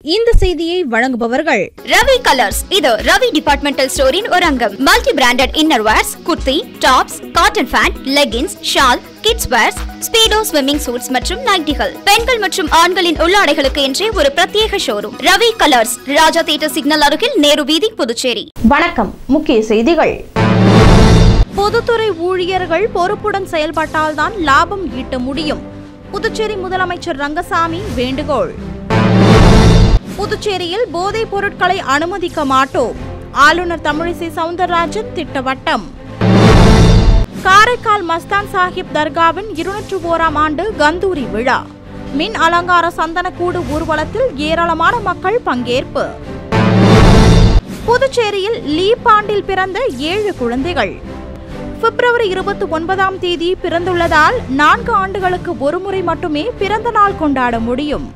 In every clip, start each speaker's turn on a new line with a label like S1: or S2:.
S1: இந்த செய்தியை வழங்குபவர்கள்
S2: ரவி கலர்ஸ் இது ரவி டிபார்ட்மெண்டல் ஸ்டோரின் ஒரு அங்கம் multi branded inner wears kurti tops cotton pant leggings shawl kids wears Speedo swimming suits மற்றும் நைட்டிகள் பெண்கள் மற்றும் ஆண்களின் உள்ளாடைகளுக்கு என்றே ஒரு பிரத்யேக showroom Ravi colours Raja theatre signal அருகில் நேரு வீதி புதுச்சேரி
S3: வணக்கம் முக்கிய செய்திகள்
S1: பொதுத்துறை ஊழியர்கள் பொறுப்புடன் செயல்பட்டால்தான் லாபம் ஈட்ட முடியும் புதுச்சேரி முதலமைச்சர் ரங்கசாமி வேண்டுகோள் புதுச்சேரியில் போதைப் பொருட்களை அனுமதிக்க மாட்டோம் ஆளுநர் தமிழிசை சவுந்தரராஜன் திட்டவட்டம் காரைக்கால் மஸ்தான் சாஹிப் தர்காவின் இருநூற்று ஓராம் ஆண்டு கந்தூரி விழா மின் அலங்கார சந்தனக்கூடு ஊர்வலத்தில் ஏராளமான மக்கள் பங்கேற்பு புதுச்சேரியில் லீபாண்டில் பிறந்த ஏழு குழந்தைகள் பிப்ரவரி இருபத்தி ஒன்பதாம் தேதி பிறந்துள்ளதால் நான்கு ஆண்டுகளுக்கு ஒருமுறை மட்டுமே பிறந்த நாள் கொண்டாட முடியும்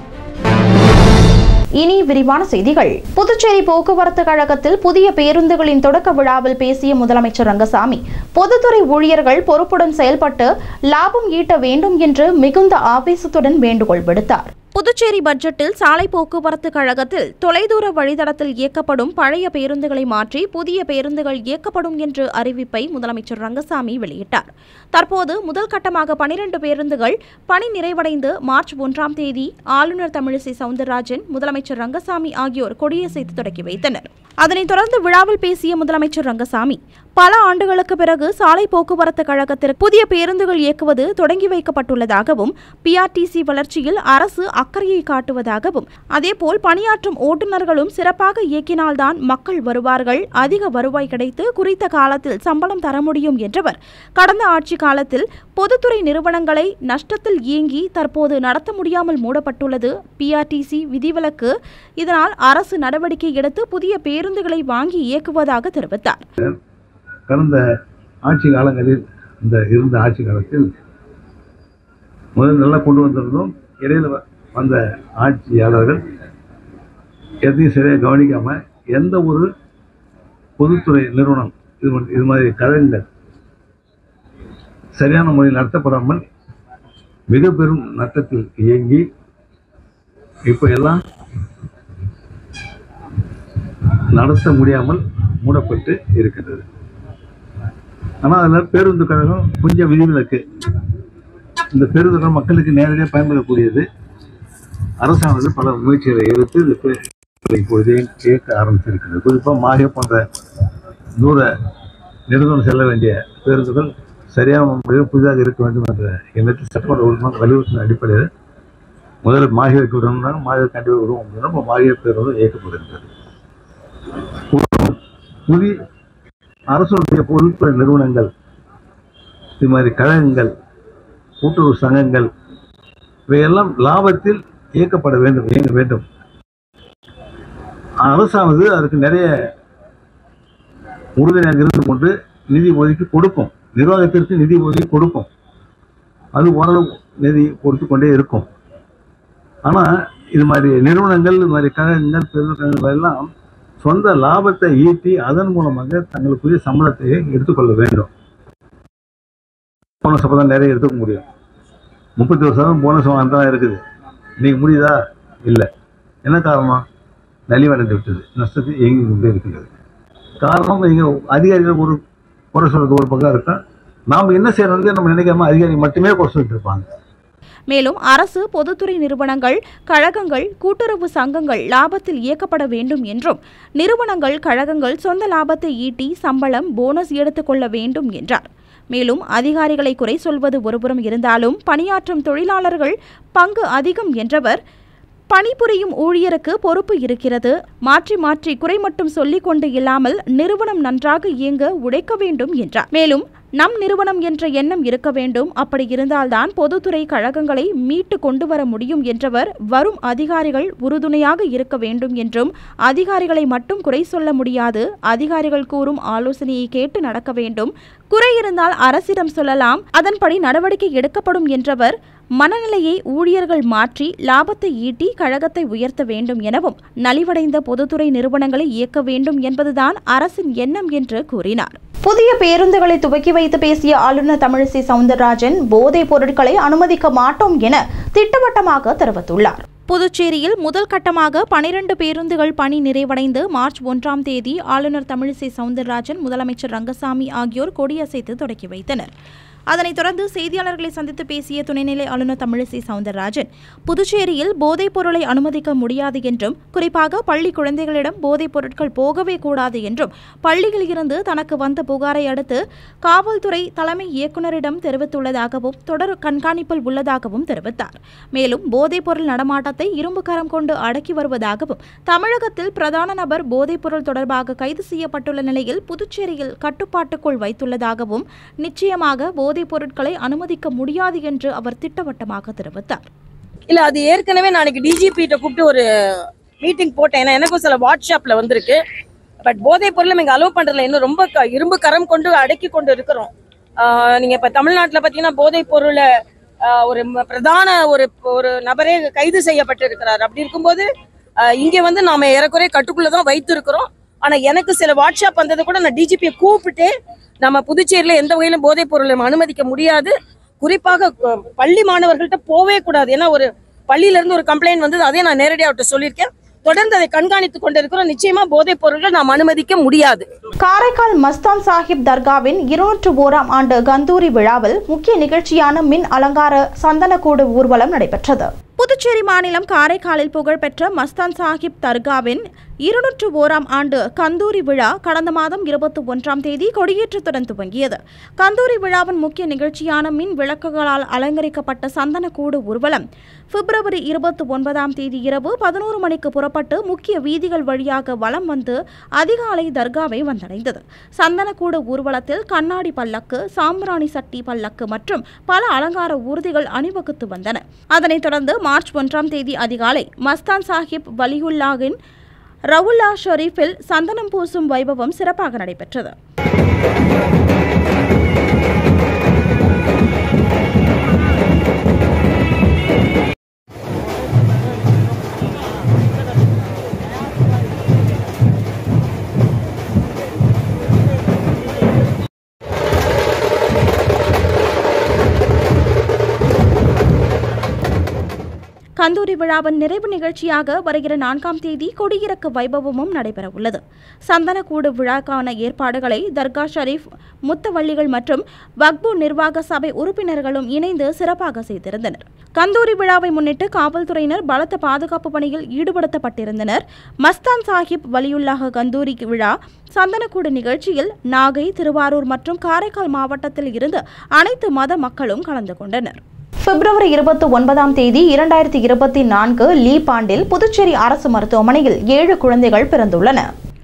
S3: இனி விரிவான செய்திகள் புதுச்சேரி போக்குவரத்து கழகத்தில் புதிய பேருந்துகளின் தொடக்க விழாவில் பேசிய முதலமைச்சர் ரங்கசாமி பொதுத்துறை ஊழியர்கள் பொறுப்புடன் செயல்பட்டு லாபம் ஈட்ட வேண்டும் என்று மிகுந்த ஆவேசத்துடன் வேண்டுகோள் விடுத்தார்
S1: புதுச்சேரி பட்ஜெட்டில் சாலை போக்குவரத்து கழகத்தில் தொலைதூர வழித்தடத்தில் இயக்கப்படும் பழைய பேருந்துகளை மாற்றி புதிய பேருந்துகள் இயக்கப்படும் என்ற அறிவிப்பை முதலமைச்சர் ரங்கசாமி வெளியிட்டார் தற்போது முதல் கட்டமாக பனிரெண்டு பேருந்துகள் பணி நிறைவடைந்து மார்ச் ஒன்றாம் தேதி ஆளுநர் தமிழிசை சவுந்தரராஜன் முதலமைச்சர் ரங்கசாமி ஆகியோர் கொடியசைத்து தொடங்கி வைத்தனர் அதனைத் தொடர்ந்து விழாவில் பேசிய முதலமைச்சர் ரங்கசாமி பல ஆண்டுகளுக்கு பிறகு சாலை போக்குவரத்து கழகத்திற்கு புதிய பேருந்துகள் இயக்குவது தொடங்கி வைக்கப்பட்டுள்ளதாகவும் பிஆர்டிசி வளர்ச்சியில் அரசு அக்கறையை காட்டுவதாகவும் அதேபோல் பணியாற்றும் ஓட்டுநர்களும் சிறப்பாக இயக்கினால்தான் மக்கள் வருவார்கள் அதிக வருவாய் கிடைத்து குறித்த காலத்தில் சம்பளம் தர முடியும் என்றவர் கடந்த ஆட்சி காலத்தில் பொதுத்துறை நிறுவனங்களை நஷ்டத்தில் இயங்கி தற்போது நடத்த முடியாமல் மூடப்பட்டுள்ளது பிஆர்டிசி விதிவிலக்கு இதனால் அரசு நடவடிக்கை எடுத்து புதிய பேருந்துகளை வாங்கி இயக்குவதாக தெரிவித்தார்
S4: கடந்த ஆட்சி காலங்களில் இந்த இருந்த ஆட்சி காலத்தில் முதல் நல்லா கொண்டு வந்திருந்தோம் இடையில வ- வந்த ஆட்சியாளர்கள் எதையும் சரியாக கவனிக்காம எந்த ஒரு பொதுத்துறை நிறுவனம் இது மாதிரி- இது மாதிரி கழகங்கள் சரியான முறையில் நடத்தப்படாமல் மிக பெரும் நட்டத்தில் இயங்கி இப்போ எல்லாம் நடத்த முடியாமல் மூடப்பட்டு இருக்கின்றது ஆனால் அதில் பேருந்து கழகம் கொஞ்சம் விதிவிலக்கு இந்த பேருந்து கழகம் மக்களுக்கு நேரடியாக பயன்படக்கூடியது அரசாங்கம் பல முயற்சிகளை எடுத்து இது பே- இப்பொழுதே கேட்க ஆரம்பித்திருக்கிறது குறிப்பாக மாஹே போன்ற தூர நெடுந்தூரம் செல்ல வேண்டிய பேருந்துகள் சரியான முறையில் புதிதாக இருக்க வேண்டும் என்ற எண்ணத்தில் சட்டமன்ற உறுப்பினர் வலியுறுத்தின அடிப்படையில் முதல்ல மாஹேவுக்கு விடணும்னா மாஹே கண்டிப்பாக விடுவோம் அப்படின்னா இப்போ மாஹே பேருந்து இயக்கப்படுகின்றது புதிய அரசுடைய பொதுத்துறை நிறுவனங்கள் இது மாதிரி கழகங்கள் கூட்டுறவு சங்கங்கள் இவையெல்லாம் லாபத்தில் இயக்கப்பட வேண்டும் இயங்க வேண்டும் அரசானது அதுக்கு நிறைய உறுதுணையாக இருந்து கொண்டு நிதி ஒதுக்கி கொடுக்கும் நிர்வாகத்திற்கு நிதி ஒதுக்கி கொடுக்கும் அது ஓரளவு நிதி கொடுத்து கொண்டே இருக்கும் ஆனால் இது மாதிரி நிறுவனங்கள் இது மாதிரி கழகங்கள் பெருந்தகங்கள் எல்லாம் சொந்த லாபத்தை ஈட்டி அதன் மூலமாக தங்களுக்குரிய சம்பளத்தை எடுத்துக்கொள்ள வேண்டும் போனஸ் அப்போ தான் நிறைய எடுத்துக்க முடியும் முப்பத்தி ஒரு சதவீதம் போனஸ் தான் இருக்குது இன்னைக்கு முடியுதா இல்லை என்ன காரணம் நலிவடைந்து விட்டது நஷ்டத்தில் இயங்கி கொண்டே இருக்கிறது காரணம் இங்கே அதிகாரிகள் ஒரு குறை சொல்றது ஒரு பக்கம் இருக்கா நாம் என்ன செய்யறது நம்ம நினைக்காம அதிகாரி மட்டுமே குறை சொல்லிட்டு இருப்பாங்க
S1: மேலும் அரசு பொதுத்துறை நிறுவனங்கள் கழகங்கள் கூட்டுறவு சங்கங்கள் லாபத்தில் இயக்கப்பட வேண்டும் என்றும் நிறுவனங்கள் கழகங்கள் சொந்த லாபத்தை ஈட்டி சம்பளம் போனஸ் எடுத்துக்கொள்ள வேண்டும் என்றார் மேலும் அதிகாரிகளை குறை சொல்வது ஒருபுறம் இருந்தாலும் பணியாற்றும் தொழிலாளர்கள் பங்கு அதிகம் என்றவர் பணிபுரியும் ஊழியருக்கு பொறுப்பு இருக்கிறது மாற்றி மாற்றி குறை மட்டும் சொல்லிக் கொண்டு இல்லாமல் நிறுவனம் நன்றாக இயங்க உழைக்க வேண்டும் என்றார் மேலும் நம் நிறுவனம் என்ற எண்ணம் இருக்க வேண்டும் அப்படி இருந்தால்தான் பொதுத்துறை கழகங்களை மீட்டு கொண்டு வர முடியும் என்றவர் வரும் அதிகாரிகள் உறுதுணையாக இருக்க வேண்டும் என்றும் அதிகாரிகளை மட்டும் குறை சொல்ல முடியாது அதிகாரிகள் கூறும் ஆலோசனையை கேட்டு நடக்க வேண்டும் குறை இருந்தால் அரசிடம் சொல்லலாம் அதன்படி நடவடிக்கை எடுக்கப்படும் என்றவர் மனநிலையை ஊழியர்கள் மாற்றி லாபத்தை ஈட்டி கழகத்தை உயர்த்த வேண்டும் எனவும் நலிவடைந்த பொதுத்துறை நிறுவனங்களை இயக்க வேண்டும் என்பதுதான் அரசின் எண்ணம் என்று கூறினார்
S3: புதிய பேருந்துகளை துவக்கி வைத்து பேசிய ஆளுநர் தமிழிசை சவுந்தரராஜன் போதைப் பொருட்களை அனுமதிக்க மாட்டோம் என திட்டவட்டமாக தெரிவித்துள்ளார்
S1: புதுச்சேரியில் முதல் கட்டமாக பனிரெண்டு பேருந்துகள் பணி நிறைவடைந்து மார்ச் ஒன்றாம் தேதி ஆளுநர் தமிழிசை சவுந்தரராஜன் முதலமைச்சர் ரங்கசாமி ஆகியோர் கொடியசைத்து தொடக்கி வைத்தனர் அதனைத் தொடர்ந்து செய்தியாளர்களை சந்தித்து பேசிய துணைநிலை ஆளுநர் தமிழிசை சவுந்தரராஜன் புதுச்சேரியில் போதைப் பொருளை அனுமதிக்க முடியாது என்றும் குறிப்பாக பள்ளி குழந்தைகளிடம் போதைப் பொருட்கள் போகவே கூடாது என்றும் பள்ளியில் இருந்து தனக்கு வந்த புகாரை அடுத்து காவல்துறை தலைமை இயக்குநரிடம் தெரிவித்துள்ளதாகவும் தொடர் கண்காணிப்பில் உள்ளதாகவும் தெரிவித்தார் மேலும் போதைப் பொருள் நடமாட்டத்தை இரும்பு கரம் கொண்டு அடக்கி வருவதாகவும் தமிழகத்தில் பிரதான நபர் போதைப் பொருள் தொடர்பாக கைது செய்யப்பட்டுள்ள நிலையில் புதுச்சேரியில் கட்டுப்பாட்டுக்குள் வைத்துள்ளதாகவும் நிச்சயமாக போதைப் பொருட்களை அனுமதிக்க முடியாது என்று அவர் திட்டவட்டமாக தெரிவித்தார்
S5: இல்ல அது ஏற்கனவே நாளைக்கு டிஜிபி கிட்ட கூப்பிட்டு ஒரு மீட்டிங் போட்டேன் ஏன்னா எனக்கும் சில வாட்ஸ்அப்ல வந்திருக்கு பட் போதைப் பொருள் இங்க அலோவ் பண்றதுல இன்னும் ரொம்ப க- இரும்பு கரம் கொண்டு அடக்கி கொண்டு இருக்கிறோம் ஆஹ் நீங்க இப்ப தமிழ்நாட்டுல பாத்தீங்கன்னா போதைப் பொருளை ஆஹ் ஒரு ம- பிரதான ஒரு ஒரு நபரே கைது செய்யப்பட்டு இருக்கிறார் அப்படி இருக்கும்போது ஆஹ் இங்க வந்து நாம ஏறக்குறைய கட்டுக்குள்ளதான் வைத்திருக்கிறோம் ஆனா எனக்கு சில வாட்ஸ்அப் வந்தது கூட நான் டிஜிபியை கூப்பிட்டு நம்ம புதுச்சேரியில எந்த வகையிலும் போதைப் பொருளை நம்ம அனுமதிக்க முடியாது குறிப்பாக அஹ், பள்ளி மாணவர்கள்ட்ட போவே கூடாது ஏன்னா ஒரு பள்ளியில இருந்து ஒரு கம்ப்ளைண்ட் வந்தது அதே நான் நேரடியாக அவர்கிட்ட சொல்லியிருக்கேன் தொடர்ந்து அதை கண்காணித்துக் கொண்டிருக்கிறோம் நிச்சயமா போதைப் பொருட்கள் நாம் அனுமதிக்க முடியாது
S3: காரைக்கால் மஸ்தான் சாஹிப் தர்காவின் இருநூற்று ஓராம் ஆண்டு கந்தூரி விழாவில் முக்கிய நிகழ்ச்சியான மின் அலங்கார சந்தனக்கூடு ஊர்வலம் நடைபெற்றது
S1: புதுச்சேரி மாநிலம் காரைக்காலில் புகழ்பெற்ற மஸ்தான் சாஹிப் தர்காவின் இருநூற்று ஓராம் ஆண்டு கந்தூரி விழா கடந்த மாதம் இருபத்தி ஒன்றாம் தேதி கொடியேற்றத்துடன் துவங்கியது கந்தூரி விழாவின் முக்கிய நிகழ்ச்சியான மின் விளக்குகளால் அலங்கரிக்கப்பட்ட சந்தனக்கூடு ஊர்வலம் பிப்ரவரி இருபத்தி ஒன்பதாம் தேதி இரவு பதினோரு மணிக்கு புறப்பட்டு முக்கிய வீதிகள் வழியாக வலம் வந்து அதிகாலை தர்காவை வந்தடைந்தது சந்தனக்கூடு ஊர்வலத்தில் கண்ணாடி பல்லக்கு சாம்பிராணி சட்டி பல்லக்கு மற்றும் பல அலங்கார ஊர்திகள் அணிவகுத்து வந்தன அதனைத் தொடர்ந்து மார்ச் ஒன்றாம் தேதி அதிகாலை மஸ்தான் சாஹிப் வலியுல்லாவின் ரவுல்லா ஷெரீஃபில் சந்தனம் பூசும் வைபவம் சிறப்பாக நடைபெற்றது கந்தூரி விழாவின் நிறைவு நிகழ்ச்சியாக வருகிற நான்காம் தேதி கொடியிறக்க வைபவமும் நடைபெறவுள்ளது சந்தனக்கூடு விழாக்கான ஏற்பாடுகளை தர்கா ஷரீஃப் முத்தவள்ளிகள் மற்றும் வக்பு நிர்வாக சபை உறுப்பினர்களும் இணைந்து சிறப்பாக செய்திருந்தனர் கந்தூரி விழாவை முன்னிட்டு காவல்துறையினர் பலத்த பாதுகாப்பு பணியில் ஈடுபடுத்தப்பட்டிருந்தனர் மஸ்தான் சாஹிப் வலியுல்லாஹ கந்தூரி விழா சந்தனக்கூடு நிகழ்ச்சியில் நாகை திருவாரூர் மற்றும் காரைக்கால் மாவட்டத்தில் இருந்து அனைத்து மத மக்களும் கலந்து கொண்டனர்
S3: பிப்ரவரி இருபத்தி ஒன்பதாம் தேதி இரண்டாயிரத்தி இருபத்தி நான்கு லீப் ஆண்டில் புதுச்சேரி அரசு மருத்துவமனையில் ஏழு குழந்தைகள் பிறந்துள்ளன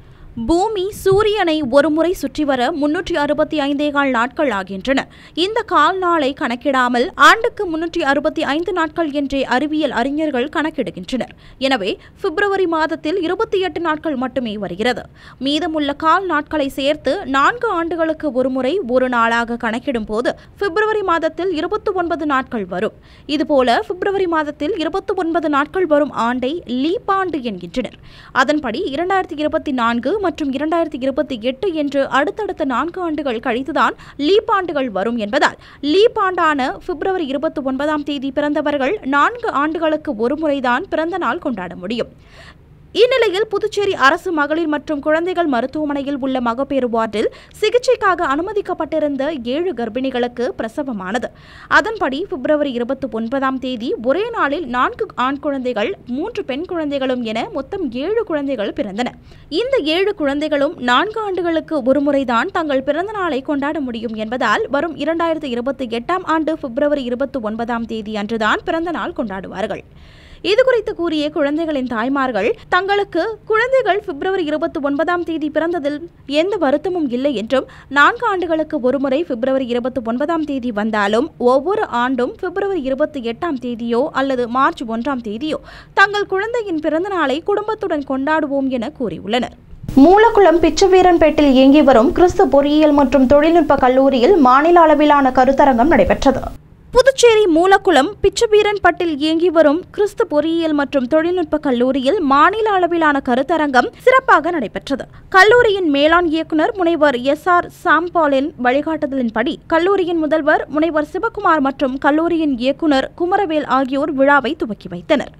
S1: பூமி சூரியனை ஒருமுறை சுற்றி வர முன்னூற்றி அறுபத்தி ஐந்தே கால் நாட்கள் ஆகின்றன இந்த கால் நாளை கணக்கிடாமல் ஆண்டுக்கு முன்னூற்றி அறுபத்தி ஐந்து நாட்கள் என்றே அறிவியல் அறிஞர்கள் கணக்கிடுகின்றனர் எனவே பிப்ரவரி மாதத்தில் இருபத்தி எட்டு நாட்கள் மட்டுமே வருகிறது மீதமுள்ள கால் நாட்களை சேர்த்து நான்கு ஆண்டுகளுக்கு ஒருமுறை ஒரு நாளாக கணக்கிடும் போது பிப்ரவரி மாதத்தில் இருபத்தி ஒன்பது நாட்கள் வரும் இதுபோல பிப்ரவரி மாதத்தில் இருபத்தி ஒன்பது நாட்கள் வரும் ஆண்டை லீப் ஆண்டு என்கின்றனர் அதன்படி இரண்டாயிரத்தி இருபத்தி நான்கு மற்றும் இரண்டாயிரத்தி இருபத்தி எட்டு என்று அடுத்தடுத்த நான்கு ஆண்டுகள் கழித்துதான் லீப் ஆண்டுகள் வரும் என்பதால் லீப் ஆண்டான பிப்ரவரி இருபத்தி ஒன்பதாம் தேதி பிறந்தவர்கள் நான்கு ஆண்டுகளுக்கு ஒருமுறைதான் பிறந்த நாள் கொண்டாட முடியும் இந்நிலையில் புதுச்சேரி அரசு மகளிர் மற்றும் குழந்தைகள் மருத்துவமனையில் உள்ள மகப்பேறு வார்டில் சிகிச்சைக்காக அனுமதிக்கப்பட்டிருந்த ஏழு கர்ப்பிணிகளுக்கு பிரசவமானது அதன்படி பிப்ரவரி இருபத்தி ஒன்பதாம் தேதி ஒரே நாளில் நான்கு ஆண் குழந்தைகள் மூன்று பெண் குழந்தைகளும் என மொத்தம் ஏழு குழந்தைகள் பிறந்தன இந்த ஏழு குழந்தைகளும் நான்கு ஆண்டுகளுக்கு ஒருமுறைதான் தங்கள் பிறந்த நாளை கொண்டாட முடியும் என்பதால் வரும் இரண்டாயிரத்தி இருபத்தி எட்டாம் ஆண்டு பிப்ரவரி இருபத்தி ஒன்பதாம் தேதி அன்றுதான் பிறந்த நாள் கொண்டாடுவார்கள் இது குறித்து கூறிய குழந்தைகளின் தாய்மார்கள் தங்களுக்கு குழந்தைகள் பிப்ரவரி இருபத்தி ஒன்பதாம் தேதி பிறந்ததில் எந்த வருத்தமும் இல்லை என்றும் நான்கு ஆண்டுகளுக்கு ஒருமுறை பிப்ரவரி இருபத்தி ஒன்பதாம் தேதி வந்தாலும் ஒவ்வொரு ஆண்டும் பிப்ரவரி இருபத்தி எட்டாம் தேதியோ அல்லது மார்ச் ஒன்றாம் தேதியோ தங்கள் குழந்தையின் பிறந்த நாளை குடும்பத்துடன் கொண்டாடுவோம் என கூறியுள்ளனர்
S3: மூலக்குளம் பிச்சவீரன்பேட்டில் இயங்கி வரும் கிறிஸ்து பொறியியல் மற்றும் தொழில்நுட்ப கல்லூரியில் மாநில அளவிலான கருத்தரங்கம் நடைபெற்றது
S1: புதுச்சேரி மூலக்குளம் பிச்சபீரன்பட்டில் இயங்கி வரும் கிறிஸ்து பொறியியல் மற்றும் தொழில்நுட்ப கல்லூரியில் மாநில அளவிலான கருத்தரங்கம் சிறப்பாக நடைபெற்றது கல்லூரியின் மேலாண் இயக்குனர் முனைவர் எஸ் ஆர் சாம்பாலின் வழிகாட்டுதலின்படி கல்லூரியின் முதல்வர் முனைவர் சிவகுமார் மற்றும் கல்லூரியின் இயக்குனர் குமரவேல் ஆகியோர் விழாவை துவக்கி வைத்தனர்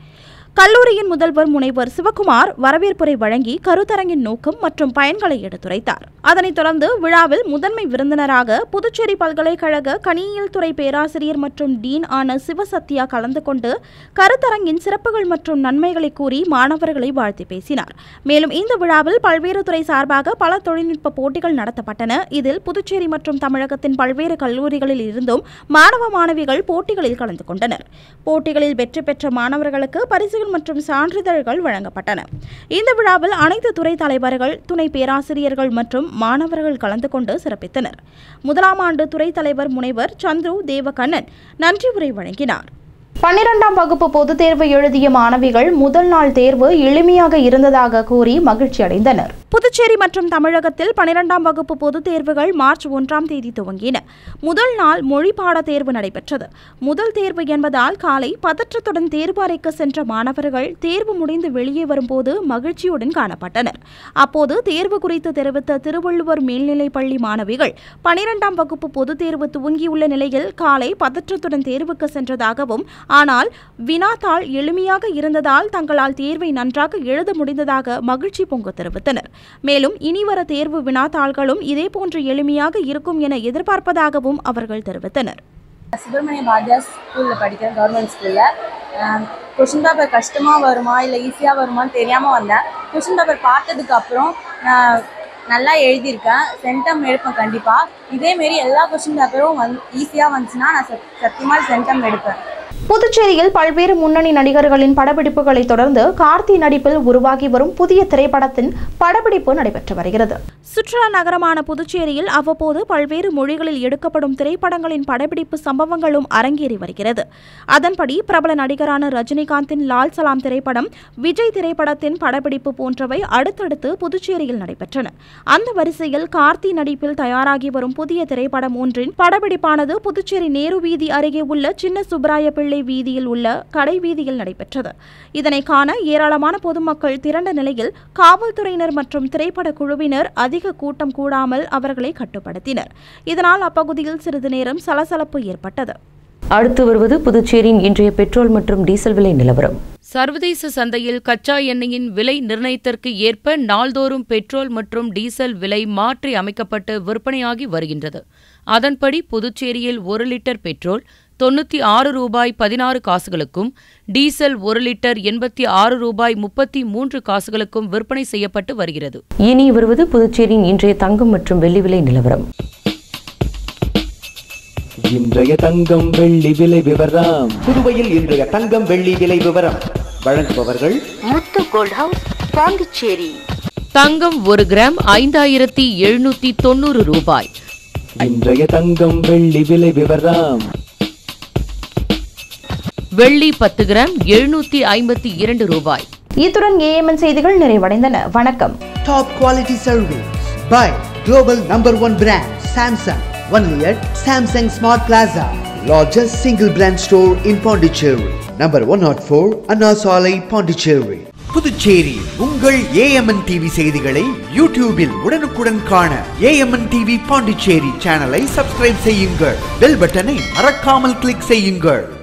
S1: கல்லூரியின் முதல்வர் முனைவர் சிவகுமார் வரவேற்புரை வழங்கி கருத்தரங்கின் நோக்கம் மற்றும் பயன்களை எடுத்துரைத்தார் அதனைத் தொடர்ந்து விழாவில் முதன்மை விருந்தினராக புதுச்சேரி பல்கலைக்கழக கணியியல் துறை பேராசிரியர் மற்றும் டீன் ஆன சிவசத்யா கலந்து கொண்டு கருத்தரங்கின் சிறப்புகள் மற்றும் நன்மைகளை கூறி மாணவர்களை வாழ்த்தி பேசினார் மேலும் இந்த விழாவில் பல்வேறு துறை சார்பாக பல தொழில்நுட்ப போட்டிகள் நடத்தப்பட்டன இதில் புதுச்சேரி மற்றும் தமிழகத்தின் பல்வேறு கல்லூரிகளில் இருந்தும் மாணவ மாணவிகள் போட்டிகளில் கலந்து கொண்டனர் போட்டிகளில் வெற்றி பெற்ற மாணவர்களுக்கு பரிசுகள் மற்றும் சான்றிதழ்கள் வழங்கப்பட்டன இந்த விழாவில் அனைத்து துறை தலைவர்கள் துணை பேராசிரியர்கள் மற்றும் மாணவர்கள் கலந்து கொண்டு சிறப்பித்தனர் முதலாம் ஆண்டு துறை தலைவர் முனைவர் சந்துரு தேவகண்ணன் நன்றி உரை வழங்கினார்
S3: பன்னிரெண்டாம் வகுப்பு பொதுத் தேர்வு எழுதிய மாணவிகள் முதல் நாள் தேர்வு எளிமையாக இருந்ததாக கூறி மகிழ்ச்சி அடைந்தனர்
S1: புதுச்சேரி மற்றும் தமிழகத்தில் பனிரெண்டாம் வகுப்பு பொதுத் தேர்வுகள் மார்ச் ஒன்றாம் தேதி துவங்கின முதல் நாள் மொழி பாட தேர்வு நடைபெற்றது முதல் தேர்வு என்பதால் காலை பதற்றத்துடன் தேர்வு அறைக்கு சென்ற மாணவர்கள் தேர்வு முடிந்து வெளியே வரும்போது மகிழ்ச்சியுடன் காணப்பட்டனர் அப்போது தேர்வு குறித்து தெரிவித்த திருவள்ளுவர் மேல்நிலைப் பள்ளி மாணவிகள் பனிரெண்டாம் வகுப்பு பொதுத் தேர்வு துவங்கியுள்ள நிலையில் காலை பதற்றத்துடன் தேர்வுக்கு சென்றதாகவும் ஆனால் வினாத்தாள் எளிமையாக இருந்ததால் தங்களால் தேர்வை நன்றாக எழுத முடிந்ததாக மகிழ்ச்சி பொங்க தெரிவித்தனர் மேலும் இனிவர தேர்வு வினாத்தாள்களும் இதேபோன்று எளிமையாக இருக்கும் என எதிர்பார்ப்பதாகவும் அவர்கள் தெரிவித்தனர்
S6: சுப்பிரமணிய பாரதியார் ஸ்கூலில் படிக்கிறேன் கவர்மெண்ட் ஸ்கூலில் கொஷின் பேப்பர் கஷ்டமாக வருமா இல்லை ஈஸியாக வருமான்னு தெரியாமல் வந்தேன் கொஷின் பேப்பர் பார்த்ததுக்கு அப்புறம் நான் நல்லா எழுதியிருக்கேன் சென்டம் எடுப்பேன் கண்டிப்பாக இதேமாரி எல்லா கொஷின் பேப்பரும் வந் ஈஸியாக வந்துச்சுன்னா நான் சத் சத்தியமாக சென்டம் எடுப்பேன்
S3: புதுச்சேரியில் பல்வேறு முன்னணி நடிகர்களின் படப்பிடிப்புகளை தொடர்ந்து கார்த்தி நடிப்பில் உருவாகி வரும் புதிய திரைப்படத்தின் படப்பிடிப்பு நடைபெற்று வருகிறது
S1: சுற்றுலா நகரமான புதுச்சேரியில் அவ்வப்போது பல்வேறு மொழிகளில் எடுக்கப்படும் திரைப்படங்களின் படப்பிடிப்பு சம்பவங்களும் அரங்கேறி வருகிறது அதன்படி பிரபல நடிகரான ரஜினிகாந்தின் லால் சலாம் திரைப்படம் விஜய் திரைப்படத்தின் படப்பிடிப்பு போன்றவை அடுத்தடுத்து புதுச்சேரியில் நடைபெற்றன அந்த வரிசையில் கார்த்தி நடிப்பில் தயாராகி வரும் புதிய திரைப்படம் ஒன்றின் படப்பிடிப்பானது புதுச்சேரி நேரு வீதி அருகே உள்ள சின்ன சுப்பராய பிள்ளை வீதியில் உள்ள கடை வீதியில் நடைபெற்றது இதனை காண ஏராளமான பொதுமக்கள் திரண்ட நிலையில் காவல்துறையினர் மற்றும் திரைப்பட குழுவினர் அதிக கூட்டம் கூடாமல் அவர்களை கட்டுப்படுத்தினர் இதனால் அப்பகுதியில் சிறிது நேரம் சலசலப்பு ஏற்பட்டது
S7: அடுத்து வருவது புதுச்சேரியின் இன்றைய பெட்ரோல் மற்றும் டீசல் விலை நிலவரம்
S8: சர்வதேச சந்தையில் கச்சா எண்ணெயின் விலை நிர்ணயத்திற்கு ஏற்ப நாள்தோறும் பெட்ரோல் மற்றும் டீசல் விலை மாற்றி அமைக்கப்பட்டு விற்பனையாகி வருகின்றது அதன்படி புதுச்சேரியில் ஒரு லிட்டர் பெட்ரோல் தொண்ணூற்றி ஆறு ரூபாய் பதினாறு காசுகளுக்கும் டீசல் ஒரு லிட்டர் எண்பத்தி ஆறு ரூபாய் முப்பத்தி மூன்று காசுகளுக்கும் விற்பனை செய்யப்பட்டு வருகிறது
S7: இனி வருவது புதுச்சேரியின் இன்றைய தங்கம் மற்றும் வெள்ளி விலை நிலவரம்
S9: இன்றைய தங்கம் வெள்ளி விலை விவரம் புதுவையில் இன்றைய தங்கம் வெள்ளி விலை விவரம் வழங்குபவர்கள்
S10: முத்து கோல்ட் ஹவுஸ் பாண்டிச்சேரி
S8: தங்கம் ஒரு கிராம் ஐந்தாயிரத்தி எழுநூத்தி தொண்ணூறு ரூபாய்
S9: இன்றைய தங்கம் வெள்ளி விலை விவரம்
S8: வெள்ளி பத்து கிராம் எழுநூத்தி ஐம்பத்தி இரண்டு ரூபாய்
S3: இத்துடன் ஏஎம்என் செய்திகள் நிறைவடைந்தன வணக்கம்
S11: Top quality service by global number one brand Samsung. Only at Samsung Smart Plaza, largest single brand store in Pondicherry. Number 104 Anna Salai, Pondicherry. Puducherry உங்கள் ஏஎம்என் டிவி செய்திகளை யூடியூபில் உடனுக்குடன் காண ஏஎம்என் டிவி பாண்டிச்சேரி சேனலை சப்ஸ்கிரைப் செய்யுங்கள் பெல் பட்டனை மறக்காமல் கிளிக் செய்யுங்கள்